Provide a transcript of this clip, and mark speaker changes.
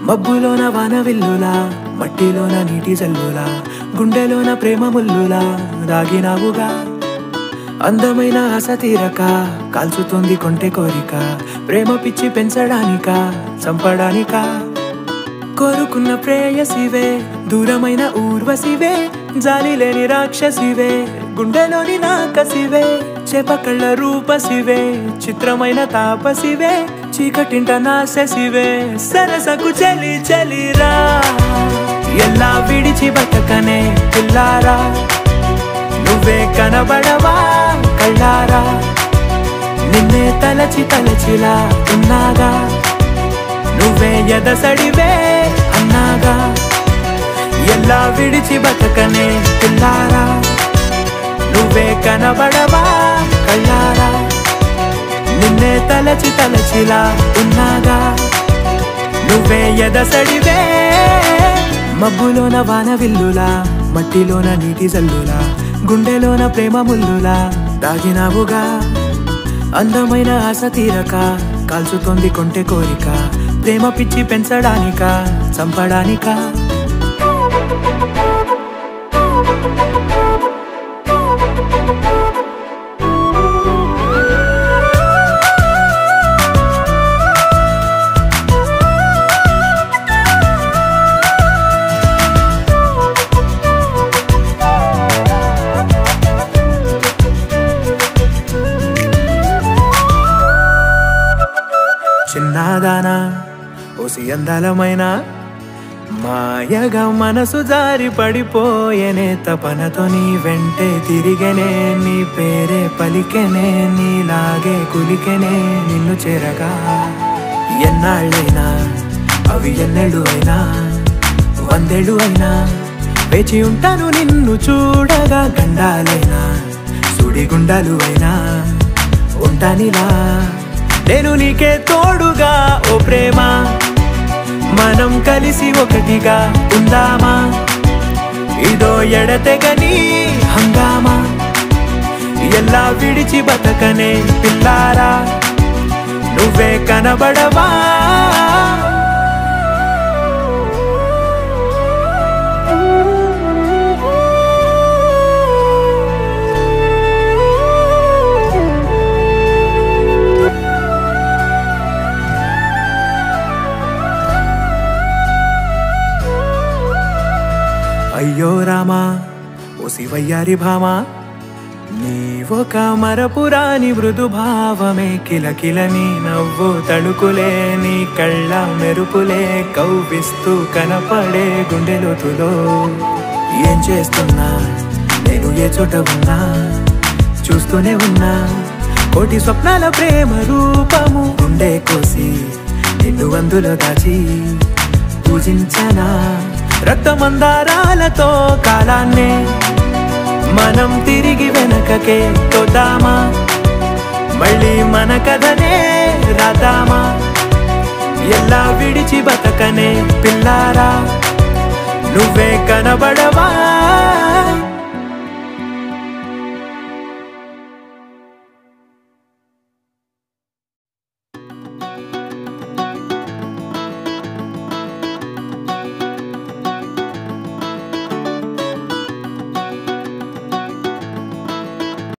Speaker 1: మబ్బులోన వాన విల్లులా మట్టిలోన నీటి జల్లులా గుండెలోన ప్రేమ ముల్లులా దాగినావుగా అందమైన ఆశ తీరక కాల్చుతోంది కొంటె కోరిక ప్రేమ పిచ్చి పెంచడానిక చంపడానిక కోరుకున్న ప్రేయసివే దూరమైన ఊర్వశివే జాలి లేని రాక్షసివే గుండెలోని నాకసివే చేపకళ్ళ రూపసివే చిత్రమైన తాపసివే చీకటింట నాశసివే సరసకు చలి చలిరా ఎలా విడిచి బతకనే పిల్లారా నువ్వే కనబడవా కళ్ళారా నిన్నే తలచి తలచిలా ఉన్నాగా నువ్వే ఎదసడివే అన్నాగా ఎలా విడిచి బతకనే పిల్లారా నువ్వే కనబడవా కళ్ళారా నిన్నే తలచి తలచిలా ఉన్నాగా నువ్వే ఎదసడివే మబ్బులోన వాన విల్లులా మట్టిలోన నీటి జల్లులా గుండెలోన ప్రేమ ముల్లులా దాగినావుగా అందమైన ఆశ తీరక కాల్చుతోంది కొంటె కోరిక ప్రేమ పిచ్చి పెంచడానిక చంపడానికా చిన్నదానా ఓసి అందలమైన మాయగా మనసు జారి పడిపోయేనే తపనతో నీ వెంటే తిరిగనే నీ పేరే పలికెనే నీలాగే కులికెనే నిన్ను చేరగా ఎన్నాళ్ళైనా అవి ఎన్నెళ్ళు అయినా వందేళ్ళు అయినా వేచి ఉంటాను నిన్ను చూడగా గండాలైనా సుడిగుండాలు అయినా ఉంటానిలా నేను నీకే తోడుగా ఓ ప్రేమ మనం కలిసి ఒకటిగా ఉందామా ఇదో ఎడతెగని హంగామా ఎలా విడిచి బతకనే పిల్లారా నువ్వే కనబడవా అయ్యో రామా ఓ శివయ్యారి భామా నీవొక మరపురాని మృదు భావమే కిలకిల నీ నవ్వు తడుకులే నీ కళ్ళ మెరుపులే కవ్విస్తూ కనపడే గుండెలోతులో ఏం చేస్తున్నా నేను ఏ చోట ఉన్నా చూస్తూనే ఉన్నా కోటి స్వప్నాల ప్రేమ రూపము గుండె కోసి నిన్ను అందులో దాచి పూజించనా రక్తమందారాలతో కాలాన్నే మనం తిరిగి వెనకకే తోదామా మళ్ళీ మన కథనే రాదామా ఎలా విడిచి బతకనే పిల్లారా నువ్వే కనబడవా